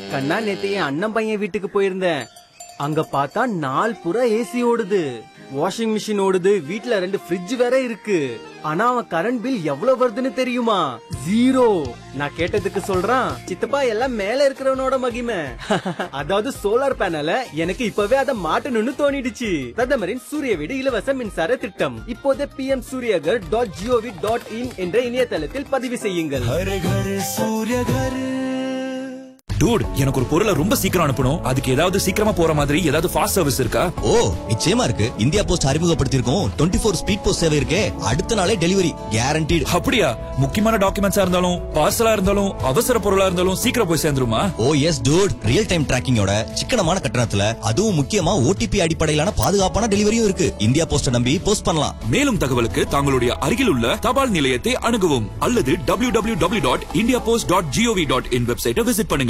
கண்ணா நேத்து என் அண்ணன் பையன் வீட்டுக்கு போயிருந்தேன் அங்க பார்த்தா நாள் புறா ஏசி ஓடுது வாஷிங் மிஷின் ஓடுது வீட்ல ரெண்டு ஃப்ரிட்ஜ் வேற இருக்கு ஆனா அவன் கரண்ட் பில் எவ்வளவு வருதுன்னு தெரியுமா ஜீரோ நான் கேட்டதுக்கு சொல்றான் சித்தப்பா எல்லாம் மேல இருக்கிறவனோட மகிமை அதாவது சோலார் பேனல எனக்கு இப்பவே அதை மாட்டணும்னு தோணிடுச்சு பிரதமரின் சூரிய வீடு இலவச மின்சார திட்டம் இப்போதே P M Suryaghar dot G O V dot in என்ற இணையதளத்தில் பதிவு செய்யுங்கள் हर घर सूर्य घर டூட் எனக்கு ஒரு பொருளை ரொம்ப சீக்கிரம் அனுப்பணும் அதுக்கு ஏதாவது சீக்கிரமா போற மாதிரி ஏதாவது ஃபாஸ்ட் சர்வீஸ் இருக்கா ஓ நிச்சயமா இருக்கு இந்தியா போஸ்ட் அறிமுகப்படுத்தியிருக்கோம் டுவெண்ட்டி ஃபோர் ஸ்பீட் போஸ்ட் சேவை இருக்கே அடுத்த நாளே டெலிவரி கேரண்டீடு அப்படியா முக்கியமான டாக்குமெண்ட்ஸா இருந்தாலும் பார்சலா இருந்தாலும் அவசர பொருளா இருந்தாலும் சீக்கிரம் போய் சேர்ந்துருமா oh yes dude real time டிராக்கிங்கோட சிக்கனமான கட்டணத்துல அதுவும் முக்கியமா ஓடிபி அடிப்படையிலான பாதுகாப்பான டெலிவரியும் இருக்கு இந்தியா போஸ்ட நம்பி போஸ்ட் பண்ணலாம் மேலும் தகவலுக்கு தங்களுடைய அருகில் உள்ள தபால் நிலையத்தை அணுகவும் அல்லது W W W dot India post dot G O V dot in வெப்சைட்டை விசிட் பண்ணுங்க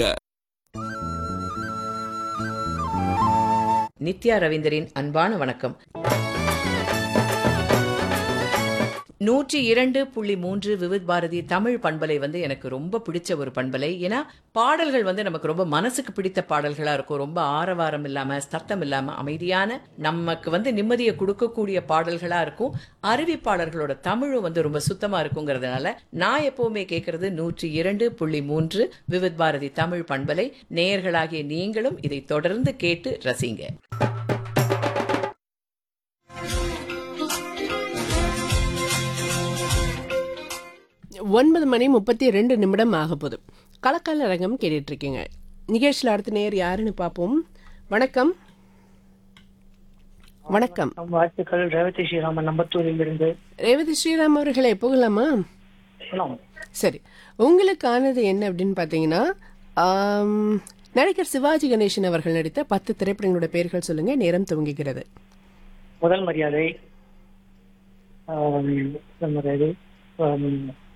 நித்யா ரவீந்தரின் அன்பான வணக்கம் நூற்றி இரண்டு புள்ளி மூன்று விவித் பாரதி தமிழ் பண்பலை வந்து எனக்கு ரொம்ப பிடிச்ச ஒரு பண்பலை ஏன்னா பாடல்கள் வந்து நமக்கு ரொம்ப மனசுக்கு பிடித்த பாடல்களா இருக்கும் ரொம்ப ஆரவாரம் இல்லாம சத்தம் இல்லாம அமைதியான நமக்கு வந்து நிம்மதியை கொடுக்கக்கூடிய பாடல்களா இருக்கும் அறிவிப்பாளர்களோட தமிழும் வந்து ரொம்ப சுத்தமா இருக்குங்கிறதுனால நான் எப்பவுமே கேட்கறது நூற்றி இரண்டு புள்ளி மூன்று விவித் பாரதி தமிழ் பண்பலை நேயர்களாகிய நீங்களும் இதை தொடர்ந்து கேட்டு ரசிங்க ஒன்பது மணி முப்பத்தி ரெண்டு நிமிடம் ஆக போகுது கலக்கால ரங்கம் கேட்டுட்டு இருக்கீங்க நிகழ்ச்சியில் அடுத்த நேர் யாருன்னு பார்ப்போம் வணக்கம் வணக்கம் வாழ்த்துக்கள் ரேவதி ஸ்ரீராமன் நம்பத்தூரில் இருந்து ரேவதி ஸ்ரீராம் அவர்களே போகலாமா சொல்லலாம். சரி உங்களுக்கானது என்ன அப்படின்னு பார்த்தீங்கன்னா ஆம், நடிகர் சிவாஜி கணேசன் அவர்கள் நடித்த பத்து திரைப்படங்களோட பெயர்கள் சொல்லுங்க நேரம் துவங்குகிறது முதல் மரியாதை ஆம், முதல் மரியாதை ஆம்,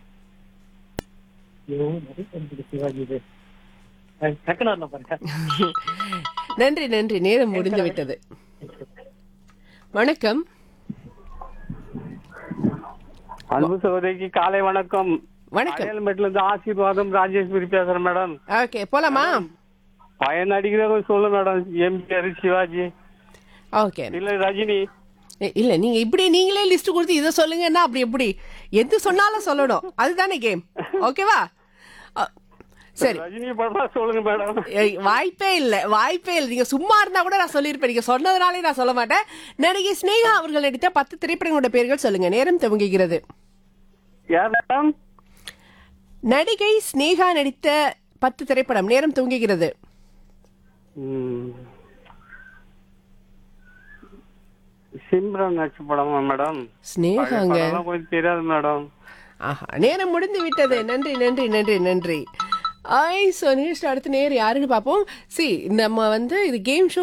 ஐயோ, நிறைய இருக்குது சிவாஜி இது அஹ், டக்குனு வரல பாருங்க நன்றி நன்றி நேரம் முடிந்து விட்டது வணக்கம் அன்பு சகோதரிக்கு காலை வணக்கம் வணக்கம் அயல்மேட்ல இருந்து ஆசீர்வாதம் ராஜேஸ்வரி பேசுறேன் மேடம் ஓகே போலாமா பையன் நடிக்கிறவங்க சொல்லு மேடம் எம்ஜிஆர் சிவாஜி ஓகே இல்ல ரஜினி இ- இல்ல நீங்க இப்படி நீங்களே லிஸ்ட் கொடுத்து இதை சொல்லுங்கன்னா அப்படி எப்படி எது சொன்னாலும் சொல்லணும் அதுதானே கேம் ஓகேவா அ, சரி ரஜினி படமா சொல்லுங்க மேடம் ஏய், வாய்ப்பே இல்ல வாய்ப்பே இல்லை நீங்க சும்மா இருந்தா கூட நான் சொல்லியிருப்பேன் நீங்க சொன்னதுனாலே நான் சொல்ல மாட்டேன் நடிகை ஸ்னேகா அவர்கள் நடித்த பத்து திரைப்படங்களோட பெயர்கள் சொல்லுங்க நேரம் துவங்குகிறது யார் மேடம் நடிகை ஸ்னேகா நடித்த பத்து திரைப்படம் நேரம் துவங்குகிறது ம். சிம்ரன் நடிச்ச படமா மேடம் பழைய ஸ்னேகாங்க படம்லாம் கொஞ்சம் தெரியாது மேடம் ஆஹா நேரம் முடிந்து விட்டது நன்றி நன்றி நன்றி நன்றி ஐ ஸோ நியூஸ்ல அடுத்த நேர் யாருன்னு பார்ப்போம் சி நம்ம வந்து இது கேம் ஷோ